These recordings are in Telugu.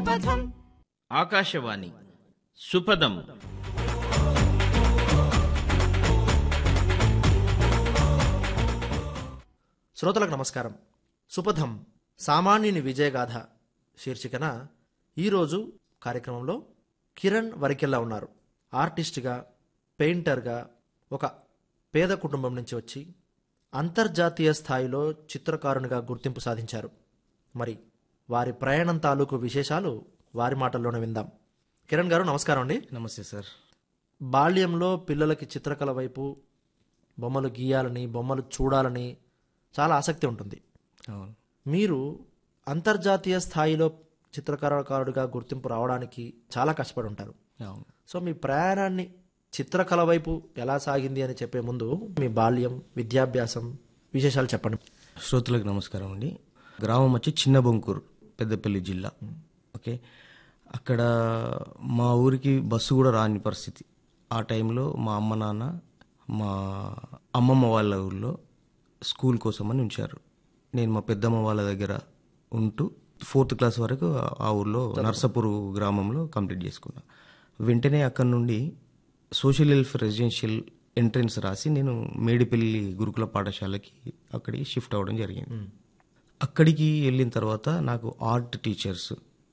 సుపథం ఆకాశవాణి సుపదం శ్రోతలకు నమస్కారం సుపథం సామాన్యుని విజయగాథ శీర్షికన ఈరోజు కార్యక్రమంలో కిరణ్ వరికెల్లా ఉన్నారు ఆర్టిస్ట్గా పెయింటర్గా ఒక పేద కుటుంబం నుంచి వచ్చి అంతర్జాతీయ స్థాయిలో చిత్రకారునిగా గుర్తింపు సాధించారు మరి వారి ప్రయాణం తాలూకు విశేషాలు వారి మాటల్లోనే విందాం కిరణ్ గారు నమస్కారం అండి నమస్తే సార్ బాల్యంలో పిల్లలకి చిత్రకళ వైపు బొమ్మలు గీయాలని బొమ్మలు చూడాలని చాలా ఆసక్తి ఉంటుంది అవును మీరు అంతర్జాతీయ స్థాయిలో చిత్రకారుడిగా గుర్తింపు రావడానికి చాలా కష్టపడి ఉంటారు అవును సో మీ ప్రయాణాన్ని చిత్రకళ వైపు ఎలా సాగింది అని చెప్పే ముందు మీ బాల్యం విద్యాభ్యాసం విశేషాలు చెప్పండి శ్రోతలకు నమస్కారం అండి గ్రామం వచ్చి చిన్న బొంకూరు పెద్దపల్లి జిల్లా ఓకే అక్కడ మా ఊరికి బస్సు కూడా రాని పరిస్థితి ఆ టైంలో మా అమ్మ నాన్న మా అమ్మమ్మ వాళ్ళ ఊళ్ళో స్కూల్ కోసం అని ఉంచారు నేను మా పెద్దమ్మ వాళ్ళ దగ్గర ఉంటూ ఫోర్త్ క్లాస్ వరకు ఆ ఊర్లో నర్సపూర్ గ్రామంలో కంప్లీట్ చేసుకున్నా వెంటనే అక్కడ నుండి సోషల్ వెల్ఫేర్ రెసిడెన్షియల్ ఎంట్రన్స్ రాసి నేను మేడిపల్లి గురుకుల పాఠశాలకి అక్కడికి షిఫ్ట్ అవ్వడం జరిగింది అక్కడికి వెళ్ళిన తర్వాత నాకు ఆర్ట్ టీచర్స్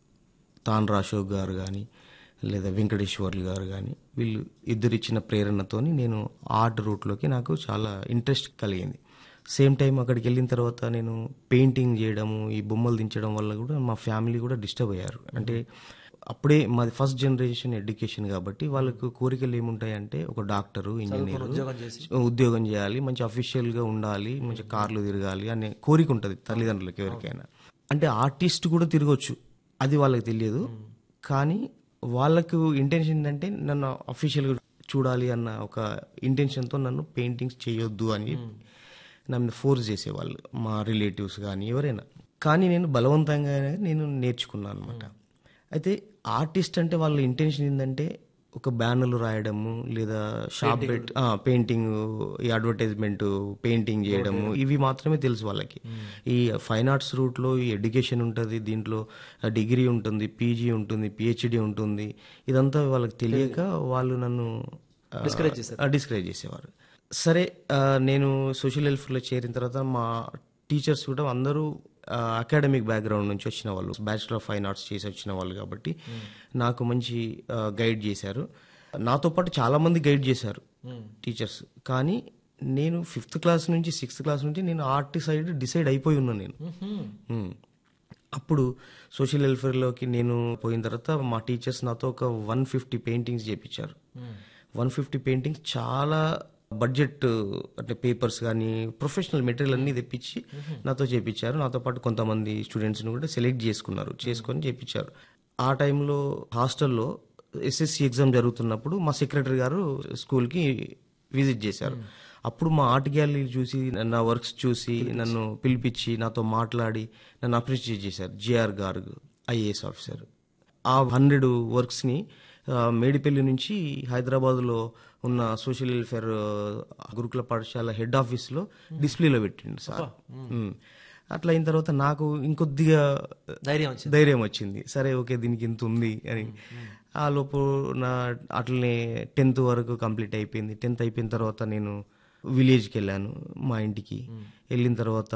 తాన్ అశోక్ గారు కానీ లేదా వెంకటేశ్వర్లు గారు కానీ వీళ్ళు ఇద్దరు ఇచ్చిన ప్రేరణతోని నేను ఆర్ట్ రూట్లోకి నాకు చాలా ఇంట్రెస్ట్ కలిగింది సేమ్ టైం అక్కడికి వెళ్ళిన తర్వాత నేను పెయింటింగ్ చేయడము ఈ బొమ్మలు దించడం వల్ల కూడా మా ఫ్యామిలీ కూడా డిస్టర్బ్ అయ్యారు అంటే అప్పుడే మాది ఫస్ట్ జనరేషన్ ఎడ్యుకేషన్ కాబట్టి వాళ్ళకు కోరికలు ఏముంటాయంటే ఒక డాక్టరు ఇంజనీర్ ఉద్యోగం చేయాలి మంచి అఫీషియల్ గా ఉండాలి మంచి కార్లు తిరగాలి అనే కోరిక ఉంటుంది తల్లిదండ్రులకి ఎవరికైనా అంటే ఆర్టిస్ట్ కూడా తిరగొచ్చు అది వాళ్ళకి తెలియదు కానీ వాళ్ళకు ఇంటెన్షన్ ఏంటంటే నన్ను అఫీషియల్గా చూడాలి అన్న ఒక ఇంటెన్షన్తో నన్ను పెయింటింగ్స్ చేయొద్దు అని నన్ను ఫోర్స్ చేసేవాళ్ళు మా రిలేటివ్స్ కానీ ఎవరైనా కానీ నేను బలవంతంగా నేను నేర్చుకున్నాను అనమాట అయితే ఆర్టిస్ట్ అంటే వాళ్ళ ఇంటెన్షన్ ఏంటంటే ఒక బ్యానర్లు రాయడము లేదా షాప్ పెట్ పెయింటింగ్ ఈ అడ్వర్టైజ్మెంట్ పెయింటింగ్ చేయడము ఇవి మాత్రమే తెలుసు వాళ్ళకి ఈ ఫైన్ ఆర్ట్స్ రూట్ లో ఈ ఎడ్యుకేషన్ ఉంటుంది దీంట్లో డిగ్రీ ఉంటుంది పీజీ ఉంటుంది పిహెచ్డి ఉంటుంది ఇదంతా వాళ్ళకి తెలియక వాళ్ళు నన్ను Discourage చేశారు. డిస్కరేజ్ చేసేవారు సరే ఆ, నేను సోషల్ వెల్ఫేర్లో చేరిన తర్వాత మా టీచర్స్ కూడా అందరూ అకాడమిక్ బ్యాక్గ్రౌండ్ నుంచి వచ్చిన వాళ్ళు బ్యాచిలర్ ఆఫ్ ఫైన్ ఆర్ట్స్ చేసి వచ్చిన వాళ్ళు కాబట్టి నాకు మంచి గైడ్ చేశారు నాతో పాటు చాలా మంది గైడ్ చేశారు టీచర్స్ కానీ నేను ఫిఫ్త్ క్లాస్ నుంచి సిక్స్త్ క్లాస్ నుంచి నేను ఆర్ట్ సైడ్ డిసైడ్ అయిపోయి ఉన్నాను నేను మ్మ్. అప్పుడు సోషల్ వెల్ఫేర్లోకి నేను పోయిన తర్వాత మా టీచర్స్ నాతో ఒక వన్ ఫిఫ్టీ పెయింటింగ్స్ చేపించారు వన్ ఫిఫ్టీ పెయింటింగ్స్ చాలా బడ్జెట్ అంటే పేపర్స్ కానీ ప్రొఫెషనల్ మెటీరియల్ అన్ని తెప్పించి నాతో చేపించారు నాతో పాటు కొంతమంది స్టూడెంట్స్ని కూడా సెలెక్ట్ చేసుకున్నారు చేసుకొని చేపించారు ఆ టైంలో హాస్టల్లో ఎస్ఎస్సి ఎగ్జామ్ జరుగుతున్నప్పుడు మా సెక్రటరీ గారు స్కూల్కి విజిట్ చేశారు అప్పుడు మా ఆర్ట్ గ్యాలరీ చూసి నా వర్క్స్ చూసి నన్ను పిలిపించి నాతో మాట్లాడి నన్ను అప్రిషియేట్ చేశారు జిఆర్ గారు ఐఏఎస్ ఆఫీసర్ ఆ హండ్రెడ్ వర్క్స్ని ఆ, మేడిపల్లి నుంచి హైదరాబాద్లో ఉన్న సోషల్ వెల్ఫేర్ ఆ, గురుకుల పాఠశాల హెడ్ ఆఫీస్లో డిస్ప్లేలో పెట్టిండు సార్ ఉమ్. అట్లా అయిన తర్వాత నాకు ఇంకొద్దిగా ధైర్యం వచ్చింది ధైర్యం వచ్చింది సరే ఓకే దీనికి ఇంత ఉంది అని ఆ లోపు నా అట్లనే టెన్త్ వరకు కంప్లీట్ అయిపోయింది టెన్త్ అయిపోయిన తర్వాత నేను విలేజ్కి వెళ్ళాను మా ఇంటికి వెళ్ళిన తర్వాత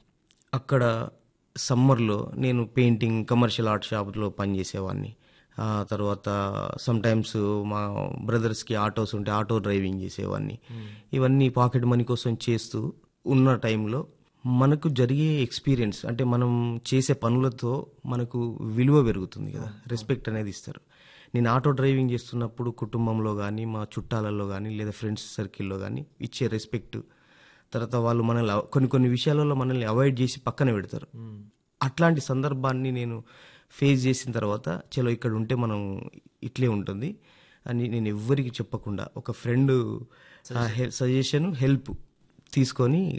అక్కడ సమ్మర్లో నేను పెయింటింగ్ కమర్షియల్ ఆర్ట్ షాప్లో పనిచేసేవాడిని ఆ తర్వాత సమ్ టైమ్స్ మా బ్రదర్స్కి ఆటోస్ ఉంటే ఆటో డ్రైవింగ్ చేసేవాడిని ఇవన్నీ పాకెట్ మనీ కోసం చేస్తూ ఉన్న టైంలో మనకు జరిగే ఎక్స్పీరియన్స్ అంటే మనం చేసే పనులతో మనకు విలువ పెరుగుతుంది కదా రెస్పెక్ట్ అనేది ఇస్తారు నేను ఆటో డ్రైవింగ్ చేస్తున్నప్పుడు కుటుంబంలో కానీ మా చుట్టాలలో కానీ లేదా ఫ్రెండ్స్ సర్కిల్లో కానీ ఇచ్చే రెస్పెక్ట్ తర్వాత వాళ్ళు మనల్ని అవ- కొన్ని కొన్ని విషయాలలో మనల్ని అవాయిడ్ చేసి పక్కన పెడతారు అట్లాంటి సందర్భాన్ని నేను ఫేస్ చేసిన తర్వాత చలో ఇక్కడ ఉంటే మనం ఇట్లే ఉంటుంది అని నేను ఎవ్వరికి చెప్పకుండా ఒక ఫ్రెండ్ సజెషన్ హెల్ప్ తీసుకొని